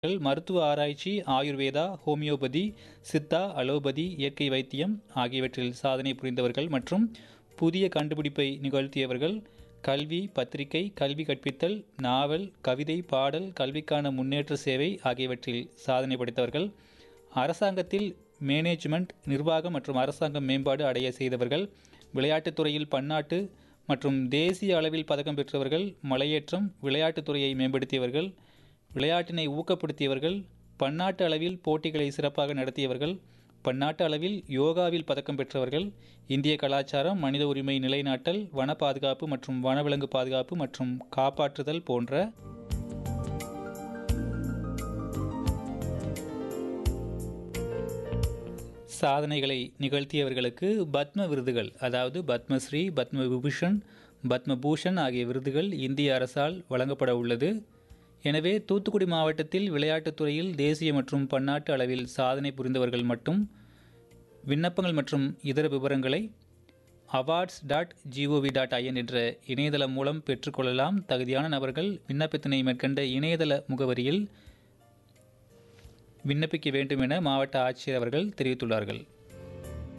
மருத்துவ ஆராய்ச்சி Ayurveda homeopathy Siddha allopathy இயற்கை வைத்தியம் ஆகியவற்றில் சாதனை புரிந்தவர்கள் மற்றும் புதிய கண்டுபிடிப்பை நிகழ்த்தியவர்கள் கல்வி பத்திரிகை கல்வி கற்பித்தல் நாவல் கவிதை பாடல் கல்விக்கான முன்னேற்ற சேவை ஆகியவற்றில் சாதனை படைத்தவர்கள் அரசாங்கத்தில் மேனேஜ்மெண்ட் நிர்வாகம் மற்றும் அரசாங்க மேம்பாடு அடைய செய்தவர்கள் விளையாட்டுத் துறையில் பன்னாட்டு மற்றும் தேசிய அளவில் பதக்கம் பெற்றவர்கள் மலையேற்றம் விளையாட்டுத் துறையை மேம்படுத்தியவர்கள் விளையாட்டினை ஊக்கப்படுத்தியவர்கள் பன்னாட்டு அளவில் போட்டிகளை சிறப்பாக நடத்தியவர்கள் பன்னாட்டு அளவில் யோகாவில் பதக்கம் பெற்றவர்கள் இந்திய கலாச்சாரம் மனித உரிமை நிலைநாட்டல் வன பாதுகாப்பு மற்றும் வனவிலங்கு பாதுகாப்பு மற்றும் காப்பாற்றுதல் போன்ற சாதனைகளை நிகழ்த்தியவர்களுக்கு பத்ம விருதுகள் அதாவது பத்மஸ்ரீ பத்ம விபூஷன் பத்மபூஷன் ஆகிய விருதுகள் இந்திய அரசால் வழங்கப்பட உள்ளது எனவே தூத்துக்குடி மாவட்டத்தில் விளையாட்டுத் துறையில் தேசிய மற்றும் பன்னாட்டு அளவில் சாதனை புரிந்தவர்கள் மட்டும் விண்ணப்பங்கள் மற்றும் இதர விவரங்களை awards dot GOV dot IN என்ற இணையதளம் மூலம் பெற்றுக்கொள்ளலாம் தகுதியான நபர்கள் விண்ணப்பத்தினை மேற்கண்ட இணையதள முகவரியில் விண்ணப்பிக்க வேண்டும் என மாவட்ட ஆட்சியர் அவர்கள் தெரிவித்துள்ளார்கள்